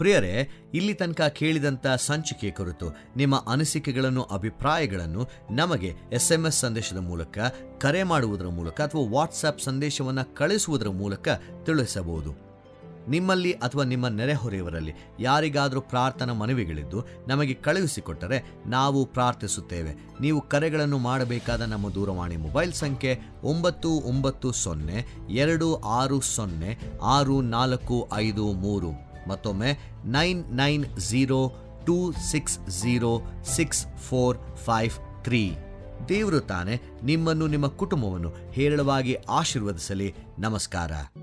ಪ್ರಿಯರೇ ಇಲ್ಲಿ ತನಕ ಕೇಳಿದಂಥ ಸಂಚಿಕೆ ಕುರಿತು ನಿಮ್ಮ ಅನಿಸಿಕೆಗಳನ್ನು ಅಭಿಪ್ರಾಯಗಳನ್ನು ನಮಗೆ ಎಸ್ ಎಂ ಎಸ್ ಸಂದೇಶದ ಮೂಲಕ ಕರೆ ಮಾಡುವುದರ ಮೂಲಕ ಅಥವಾ ವಾಟ್ಸಪ್ ಸಂದೇಶವನ್ನು ಕಳಿಸುವುದರ ಮೂಲಕ ತಿಳಿಸಬಹುದು ನಿಮ್ಮಲ್ಲಿ ಅಥವಾ ನಿಮ್ಮ ನೆರೆಹೊರೆಯವರಲ್ಲಿ ಯಾರಿಗಾದರೂ ಪ್ರಾರ್ಥನಾ ಮನವಿಗಳಿದ್ದು ನಮಗೆ ಕಳುಹಿಸಿಕೊಟ್ಟರೆ ನಾವು ಪ್ರಾರ್ಥಿಸುತ್ತೇವೆ ನೀವು ಕರೆಗಳನ್ನು ಮಾಡಬೇಕಾದ ನಮ್ಮ ದೂರವಾಣಿ ಮೊಬೈಲ್ ಸಂಖ್ಯೆ ಒಂಬತ್ತು ಒಂಬತ್ತು ಸೊನ್ನೆ ಎರಡು ಆರು ಸೊನ್ನೆ ಆರು ನಾಲ್ಕು ಐದು ಮೂರು ಮತ್ತೊಮ್ಮೆ nine nine zero two six zero six four five three ದೇವರು ತಾನೆ ನಿಮ್ಮನ್ನು ನಿಮ್ಮ ಕುಟುಂಬವನ್ನು ಹೇರಳವಾಗಿ ಆಶೀರ್ವದಿಸಲಿ ನಮಸ್ಕಾರ